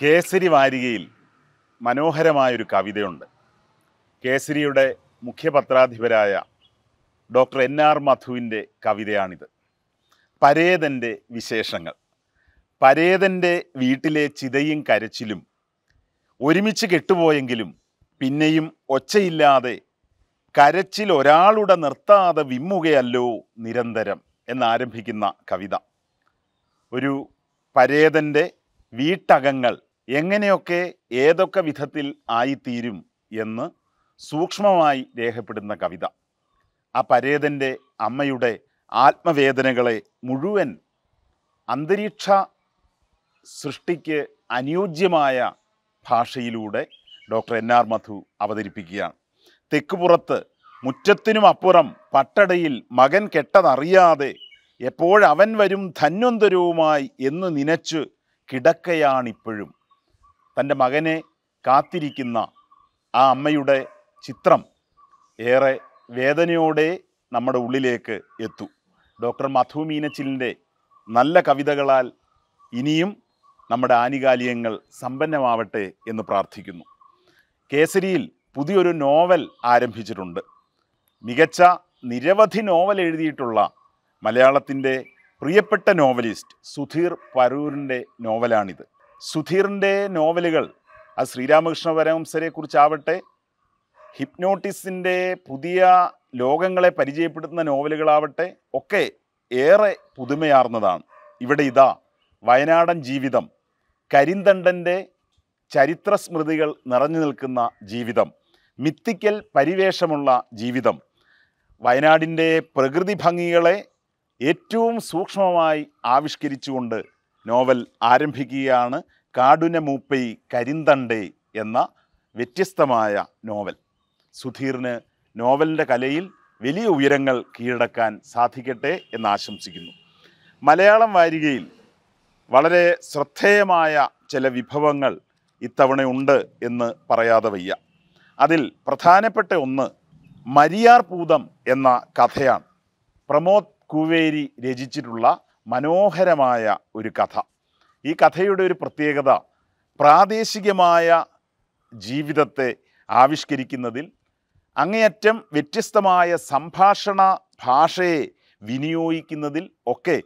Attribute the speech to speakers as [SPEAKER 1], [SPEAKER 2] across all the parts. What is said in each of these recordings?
[SPEAKER 1] കേസരി വാരികയിൽ മനോഹരമായൊരു കവിതയുണ്ട് കേസരിയുടെ മുഖ്യപത്രാധിപരായ ഡോക്ടർ എൻ ആർ മധുവിൻ്റെ കവിതയാണിത് പരേതൻ്റെ വിശേഷങ്ങൾ പരേതൻ്റെ വീട്ടിലെ ചിതയും കരച്ചിലും ഒരുമിച്ച് കെട്ടുപോയെങ്കിലും പിന്നെയും ഒച്ചയില്ലാതെ കരച്ചിൽ ഒരാളുടെ നിർത്താതെ വിമ്മുകയല്ലോ നിരന്തരം എന്നാരംഭിക്കുന്ന കവിത ഒരു പരേതൻ്റെ വീട്ടകങ്ങൾ എങ്ങനെയൊക്കെ ഏതൊക്കെ വിധത്തിൽ ആയിത്തീരും എന്ന് സൂക്ഷ്മമായി രേഖപ്പെടുന്ന കവിത ആ പരേതൻ്റെ അമ്മയുടെ ആത്മവേദനകളെ മുഴുവൻ അന്തരീക്ഷ സൃഷ്ടിക്ക് അനുയോജ്യമായ ഭാഷയിലൂടെ ഡോക്ടർ എൻ ആർ മധു അവതരിപ്പിക്കുകയാണ് തെക്കുപുറത്ത് മുറ്റത്തിനും അപ്പുറം പട്ടടയിൽ മകൻ കെട്ടതറിയാതെ എപ്പോഴവൻ വരും ധന്വന്തരവുമായി എന്ന് നനച്ച് കിടക്കയാണിപ്പോഴും തൻ്റെ മകനെ കാത്തിരിക്കുന്ന ആ അമ്മയുടെ ചിത്രം ഏറെ വേദനയോടെ നമ്മുടെ ഉള്ളിലേക്ക് എത്തൂ ഡോക്ടർ മധു മീനച്ചിലിൻ്റെ നല്ല കവിതകളാൽ ഇനിയും നമ്മുടെ ആനുകാലികങ്ങൾ സമ്പന്നമാവട്ടെ എന്ന് പ്രാർത്ഥിക്കുന്നു കേസരിയിൽ പുതിയൊരു നോവൽ ആരംഭിച്ചിട്ടുണ്ട് മികച്ച നിരവധി നോവൽ എഴുതിയിട്ടുള്ള മലയാളത്തിൻ്റെ പ്രിയപ്പെട്ട നോവലിസ്റ്റ് സുധീർ പരൂരിൻ്റെ നോവലാണിത് സുധീറിൻ്റെ നോവലുകൾ അത് ശ്രീരാമകൃഷ്ണ പരമംസരെ കുറിച്ചാവട്ടെ ഹിപ്നോട്ടിസിൻ്റെ പുതിയ ലോകങ്ങളെ പരിചയപ്പെടുത്തുന്ന നോവലുകളാവട്ടെ ഒക്കെ ഏറെ പുതുമയാർന്നതാണ് ഇവിടെ ഇതാ വയനാടൻ ജീവിതം കരിന്തണ്ടൻ്റെ ചരിത്ര സ്മൃതികൾ നിറഞ്ഞു നിൽക്കുന്ന ജീവിതം മിത്തിക്കൽ പരിവേഷമുള്ള ജീവിതം വയനാടിൻ്റെ പ്രകൃതി ഭംഗികളെ ഏറ്റവും സൂക്ഷ്മമായി ആവിഷ്കരിച്ചുകൊണ്ട് നോവൽ ആരംഭിക്കുകയാണ് കാടുന മൂപ്പൈ കരിന്തണ്ടേ എന്ന വ്യത്യസ്തമായ നോവൽ സുധീറിന് നോവലിൻ്റെ കലയിൽ വലിയ ഉയരങ്ങൾ കീഴടക്കാൻ സാധിക്കട്ടെ എന്ന് ആശംസിക്കുന്നു മലയാളം വാരികയിൽ വളരെ ശ്രദ്ധേയമായ ചില വിഭവങ്ങൾ ഇത്തവണയുണ്ട് എന്ന് പറയാതെ വയ്യ അതിൽ പ്രധാനപ്പെട്ട ഒന്ന് മരിയാർ പൂതം എന്ന കഥയാണ് പ്രമോദ് കൂവേരി രചിച്ചിട്ടുള്ള മനോഹരമായ ഒരു കഥ ഈ കഥയുടെ ഒരു പ്രത്യേകത പ്രാദേശികമായ ജീവിതത്തെ ആവിഷ്കരിക്കുന്നതിൽ അങ്ങേയറ്റം വ്യത്യസ്തമായ സംഭാഷണ ഭാഷയെ വിനിയോഗിക്കുന്നതിൽ ഒക്കെ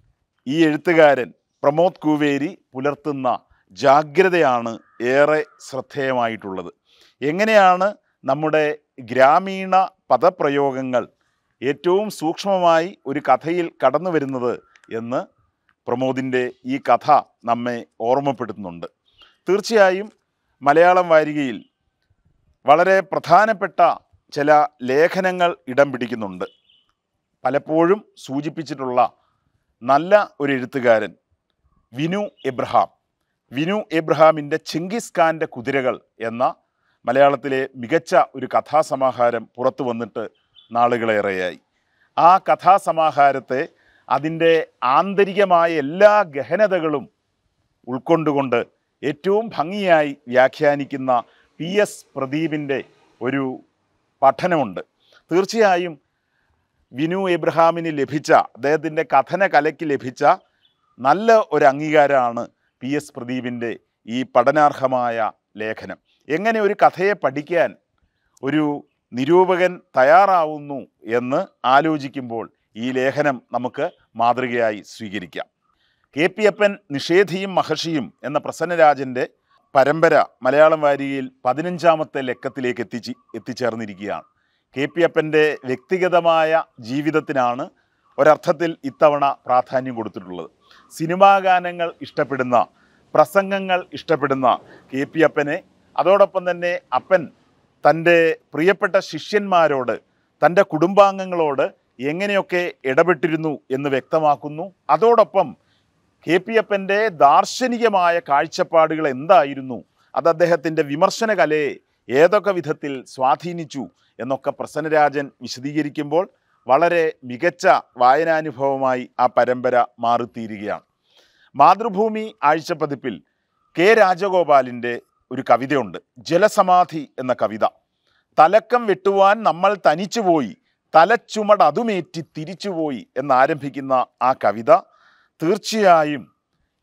[SPEAKER 1] ഈ എഴുത്തുകാരൻ പ്രമോദ് കൂവേരി പുലർത്തുന്ന ജാഗ്രതയാണ് ഏറെ ശ്രദ്ധേയമായിട്ടുള്ളത് എങ്ങനെയാണ് നമ്മുടെ ഗ്രാമീണ പദപ്രയോഗങ്ങൾ ഏറ്റവും സൂക്ഷ്മമായി ഒരു കഥയിൽ കടന്നു വരുന്നത് എന്ന് പ്രമോദിൻ്റെ ഈ കഥ നമ്മെ ഓർമ്മപ്പെടുത്തുന്നുണ്ട് തീർച്ചയായും മലയാളം വാരികയിൽ വളരെ പ്രധാനപ്പെട്ട ചില ലേഖനങ്ങൾ ഇടം പിടിക്കുന്നുണ്ട് പലപ്പോഴും സൂചിപ്പിച്ചിട്ടുള്ള നല്ല ഒരു എഴുത്തുകാരൻ വിനു എബ്രഹാം വിനു എബ്രഹാമിൻ്റെ ചിങ്കിസ് ഖാൻ്റെ കുതിരകൾ എന്ന മലയാളത്തിലെ മികച്ച ഒരു കഥാസമാഹാരം പുറത്തു വന്നിട്ട് നാളുകളേറെയായി ആ കഥാസമാഹാരത്തെ അതിൻ്റെ ആന്തരികമായ എല്ലാ ഗഹനതകളും ഉൾക്കൊണ്ടുകൊണ്ട് ഏറ്റവും ഭംഗിയായി വ്യാഖ്യാനിക്കുന്ന പി എസ് പ്രദീപിൻ്റെ ഒരു പഠനമുണ്ട് തീർച്ചയായും വിനു എബ്രഹാമിന് ലഭിച്ച അദ്ദേഹത്തിൻ്റെ കഥന കലയ്ക്ക് ലഭിച്ച നല്ല ഒരു അംഗീകാരമാണ് പി എസ് പ്രദീപിൻ്റെ ഈ പഠനാർഹമായ ലേഖനം എങ്ങനെ ഒരു കഥയെ പഠിക്കാൻ ഒരു നിരൂപകൻ തയ്യാറാവുന്നു എന്ന് ആലോചിക്കുമ്പോൾ ഈ ലേഖനം നമുക്ക് മാതൃകയായി സ്വീകരിക്കാം കെ പി അപ്പൻ നിഷേധിയും മഹർഷിയും എന്ന പ്രസന്നരാജൻ്റെ പരമ്പര മലയാളം വാരികയിൽ പതിനഞ്ചാമത്തെ ലക്കത്തിലേക്ക് എത്തിച്ച് എത്തിച്ചേർന്നിരിക്കുകയാണ് കെ പി അപ്പൻ്റെ വ്യക്തിഗതമായ ജീവിതത്തിനാണ് ഒരർത്ഥത്തിൽ ഇത്തവണ പ്രാധാന്യം കൊടുത്തിട്ടുള്ളത് സിനിമാ ഗാനങ്ങൾ ഇഷ്ടപ്പെടുന്ന പ്രസംഗങ്ങൾ ഇഷ്ടപ്പെടുന്ന കെ പി അപ്പനെ അതോടൊപ്പം തന്നെ അപ്പൻ തൻ്റെ പ്രിയപ്പെട്ട ശിഷ്യന്മാരോട് തൻ്റെ കുടുംബാംഗങ്ങളോട് എങ്ങനെയൊക്കെ ഇടപെട്ടിരുന്നു എന്ന് വ്യക്തമാക്കുന്നു അതോടൊപ്പം കെ പി അപ്പൻ്റെ ദാർശനികമായ കാഴ്ചപ്പാടുകൾ എന്തായിരുന്നു അത് അദ്ദേഹത്തിൻ്റെ വിമർശന കലയെ ഏതൊക്കെ വിധത്തിൽ സ്വാധീനിച്ചു എന്നൊക്കെ പ്രസന്നരാജൻ വിശദീകരിക്കുമ്പോൾ വളരെ മികച്ച വായനാനുഭവമായി ആ പരമ്പര മാറിത്തീരുകയാണ് മാതൃഭൂമി ആഴ്ചപ്പതിപ്പിൽ കെ രാജഗോപാലിൻ്റെ ഒരു കവിതയുണ്ട് ജലസമാധി എന്ന കവിത തലക്കം വെട്ടുവാൻ നമ്മൾ തനിച്ചുപോയി തലച്ചുമട് അതുമേറ്റി തിരിച്ചുപോയി എന്നാരംഭിക്കുന്ന ആ കവിത തീർച്ചയായും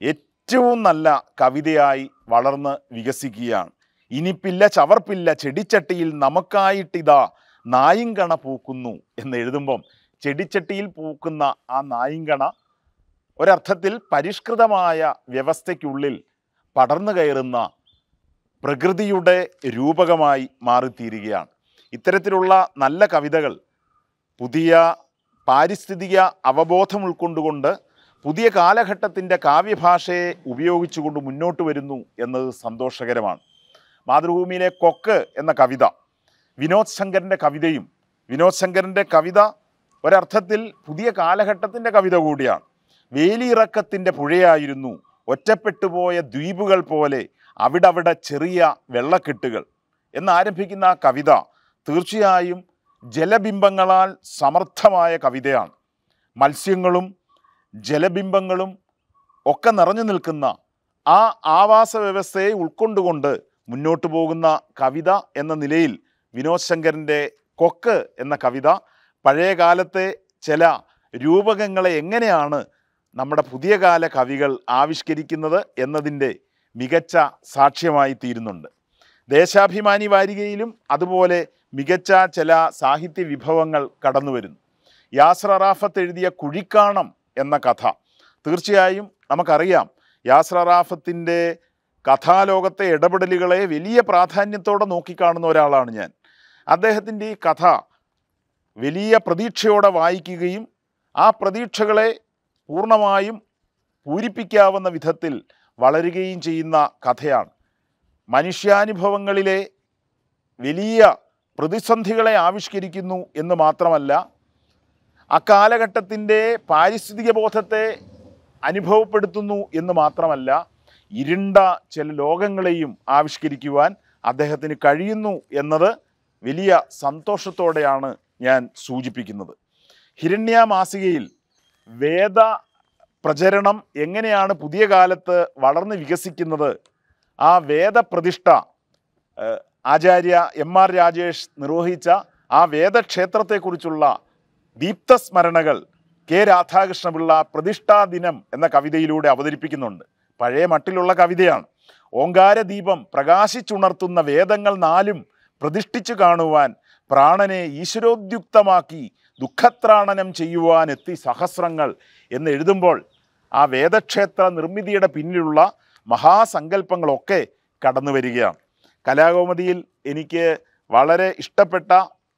[SPEAKER 1] ഏറ്റവും നല്ല കവിതയായി വളർന്ന് വികസിക്കുകയാണ് ഇനിപ്പില്ല ചവർപ്പില്ല ചെടിച്ചട്ടിയിൽ നമുക്കായിട്ടിതാ നായിങ്കണ പൂക്കുന്നു എന്ന് എഴുതുമ്പം ചെടിച്ചട്ടിയിൽ പൂക്കുന്ന ആ നായിങ്കണ ഒരർത്ഥത്തിൽ പരിഷ്കൃതമായ വ്യവസ്ഥയ്ക്കുള്ളിൽ പടർന്നു കയറുന്ന പ്രകൃതിയുടെ രൂപകമായി മാറിത്തീരുകയാണ് ഇത്തരത്തിലുള്ള നല്ല കവിതകൾ പുതിയ പാരിസ്ഥിതിക അവബോധം ഉൾക്കൊണ്ടുകൊണ്ട് പുതിയ കാലഘട്ടത്തിൻ്റെ കാവ്യഭാഷയെ ഉപയോഗിച്ചുകൊണ്ട് മുന്നോട്ട് വരുന്നു എന്നത് സന്തോഷകരമാണ് മാതൃഭൂമിയിലെ കൊക്ക് എന്ന കവിത വിനോദ് ശങ്കറിൻ്റെ കവിതയും വിനോദ് ശങ്കറിൻ്റെ കവിത ഒരർത്ഥത്തിൽ പുതിയ കാലഘട്ടത്തിൻ്റെ കവിത കൂടിയാണ് വേലിയിറക്കത്തിൻ്റെ പുഴയായിരുന്നു ഒറ്റപ്പെട്ടുപോയ ദ്വീപുകൾ പോലെ അവിടവിടെ ചെറിയ വെള്ളക്കെട്ടുകൾ എന്നാരംഭിക്കുന്ന ആ കവിത തീർച്ചയായും ജലബിംബങ്ങളാൽ സമർത്ഥമായ കവിതയാണ് മത്സ്യങ്ങളും ജലബിംബങ്ങളും ഒക്കെ നിറഞ്ഞു നിൽക്കുന്ന ആ ആവാസ വ്യവസ്ഥയെ ഉൾക്കൊണ്ടുകൊണ്ട് മുന്നോട്ട് പോകുന്ന കവിത എന്ന നിലയിൽ വിനോദ് ശങ്കറിൻ്റെ കൊക്ക് എന്ന കവിത പഴയ കാലത്തെ ചില രൂപകങ്ങളെ എങ്ങനെയാണ് നമ്മുടെ പുതിയ കാല കവികൾ ആവിഷ്കരിക്കുന്നത് എന്നതിൻ്റെ മികച്ച സാക്ഷ്യമായി തീരുന്നുണ്ട് ദേശാഭിമാനി വാരികയിലും അതുപോലെ മികച്ച ചില സാഹിത്യ വിഭവങ്ങൾ കടന്നു വരുന്നു യാസ്ര റാഫത്ത് എഴുതിയ കുഴിക്കാണം എന്ന കഥ തീർച്ചയായും നമുക്കറിയാം യാസ്ര റാഫത്തിൻ്റെ കഥാലോകത്തെ ഇടപെടലുകളെ വലിയ പ്രാധാന്യത്തോടെ നോക്കിക്കാണുന്ന ഒരാളാണ് ഞാൻ അദ്ദേഹത്തിൻ്റെ ഈ കഥ വലിയ പ്രതീക്ഷയോടെ വായിക്കുകയും ആ പ്രതീക്ഷകളെ പൂർണ്ണമായും പൂരിപ്പിക്കാവുന്ന വിധത്തിൽ വളരുകയും ചെയ്യുന്ന കഥയാണ് മനുഷ്യാനുഭവങ്ങളിലെ വലിയ പ്രതിസന്ധികളെ ആവിഷ്കരിക്കുന്നു എന്ന് മാത്രമല്ല അക്കാലഘട്ടത്തിൻ്റെ പാരിസ്ഥിതിക ബോധത്തെ അനുഭവപ്പെടുത്തുന്നു എന്ന് മാത്രമല്ല ഇരുണ്ട ചില ലോകങ്ങളെയും ആവിഷ്കരിക്കുവാൻ അദ്ദേഹത്തിന് കഴിയുന്നു എന്നത് വലിയ സന്തോഷത്തോടെയാണ് ഞാൻ സൂചിപ്പിക്കുന്നത് ഹിരണ്യ മാസികയിൽ വേദ പ്രചരണം എങ്ങനെയാണ് പുതിയ കാലത്ത് വളർന്ന് വികസിക്കുന്നത് ആ വേദപ്രതിഷ്ഠ ഏഹ്, ആചാര്യ എം ആർ രാജേഷ് നിർവഹിച്ച ആ വേദക്ഷേത്രത്തെക്കുറിച്ചുള്ള ദീപ്തസ്മരണകൾ കെ രാധാകൃഷ്ണപിള്ള പ്രതിഷ്ഠാ ദിനം എന്ന കവിതയിലൂടെ അവതരിപ്പിക്കുന്നുണ്ട് പഴയ മട്ടിലുള്ള കവിതയാണ് ഓങ്കാരദീപം പ്രകാശിച്ചുണർത്തുന്ന വേദങ്ങൾ നാലും പ്രതിഷ്ഠിച്ചു കാണുവാൻ പ്രാണനെ ഈശ്വരോദ്യുക്തമാക്കി ദുഃഖത്രാണനം ചെയ്യുവാൻ എത്തി സഹസ്രങ്ങൾ എന്ന് എഴുതുമ്പോൾ ആ വേദക്ഷേത്ര നിർമ്മിതിയുടെ പിന്നിലുള്ള മഹാസങ്കല്പങ്ങളൊക്കെ കടന്നു വരികയാണ് കലാകൗമുദിയിൽ എനിക്ക് വളരെ ഇഷ്ടപ്പെട്ട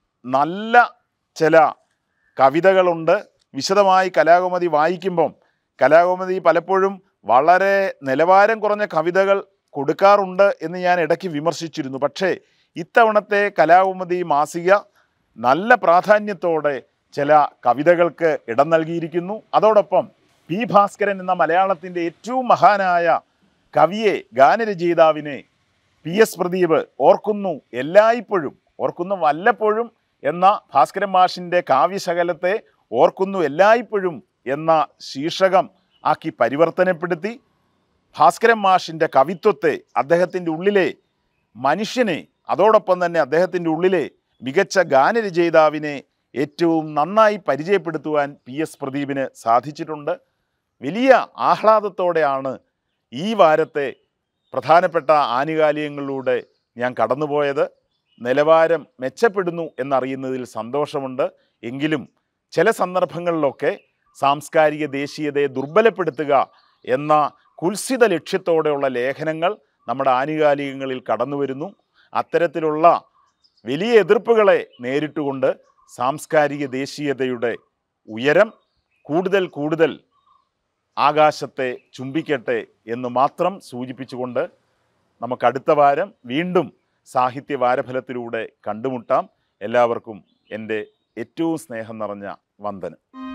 [SPEAKER 1] നല്ല ചില കവിതകളുണ്ട് വിശദമായി കലാകൗമുദി വായിക്കുമ്പം കലാകൗമുദി പലപ്പോഴും വളരെ നിലവാരം കുറഞ്ഞ കവിതകൾ കൊടുക്കാറുണ്ട് എന്ന് ഞാൻ ഇടയ്ക്ക് വിമർശിച്ചിരുന്നു പക്ഷേ ഇത്തവണത്തെ കലാകൗമുദി മാസിക നല്ല പ്രാധാന്യത്തോടെ ചില കവിതകൾക്ക് ഇടം നൽകിയിരിക്കുന്നു അതോടൊപ്പം പി ഭാസ്കരൻ എന്ന മലയാളത്തിൻ്റെ ഏറ്റവും മഹാനായ കവിയെ ഗാനരചയിതാവിനെ പി എസ് പ്രദീപ് ഓർക്കുന്നു എല്ലായ്പ്പോഴും ഓർക്കുന്നു വല്ലപ്പോഴും എന്ന ഭാസ്കരൻ മാഷിൻ്റെ കാവ്യശകലത്തെ ഓർക്കുന്നു എല്ലായ്പ്പോഴും എന്ന ശീർഷകം ആക്കി പരിവർത്തനപ്പെടുത്തി ഭാസ്കരൻ മാഷിൻ്റെ കവിത്വത്തെ അദ്ദേഹത്തിൻ്റെ ഉള്ളിലെ മനുഷ്യനെ അതോടൊപ്പം തന്നെ അദ്ദേഹത്തിൻ്റെ ഉള്ളിലെ മികച്ച ഗാനരചയിതാവിനെ ഏറ്റവും നന്നായി പരിചയപ്പെടുത്തുവാൻ പി എസ് പ്രദീപിന് സാധിച്ചിട്ടുണ്ട് വലിയ ആഹ്ലാദത്തോടെയാണ് ഈ വാരത്തെ പ്രധാനപ്പെട്ട ആനുകാലികങ്ങളിലൂടെ ഞാൻ കടന്നുപോയത് നിലവാരം മെച്ചപ്പെടുന്നു എന്നറിയുന്നതിൽ സന്തോഷമുണ്ട് എങ്കിലും ചില സന്ദർഭങ്ങളിലൊക്കെ സാംസ്കാരിക ദേശീയതയെ ദുർബലപ്പെടുത്തുക എന്ന കുൽസിത ലക്ഷ്യത്തോടെയുള്ള ലേഖനങ്ങൾ നമ്മുടെ ആനുകാലികങ്ങളിൽ കടന്നു വരുന്നു അത്തരത്തിലുള്ള വലിയ എതിർപ്പുകളെ നേരിട്ടുകൊണ്ട് സാംസ്കാരിക ദേശീയതയുടെ ഉയരം കൂടുതൽ കൂടുതൽ ആകാശത്തെ ചുംബിക്കട്ടെ എന്ന് മാത്രം സൂചിപ്പിച്ചുകൊണ്ട് നമുക്ക് അടുത്ത വാരം വീണ്ടും സാഹിത്യ വാരഫലത്തിലൂടെ കണ്ടുമുട്ടാം എല്ലാവർക്കും എൻ്റെ ഏറ്റവും സ്നേഹം നിറഞ്ഞ വന്ദനം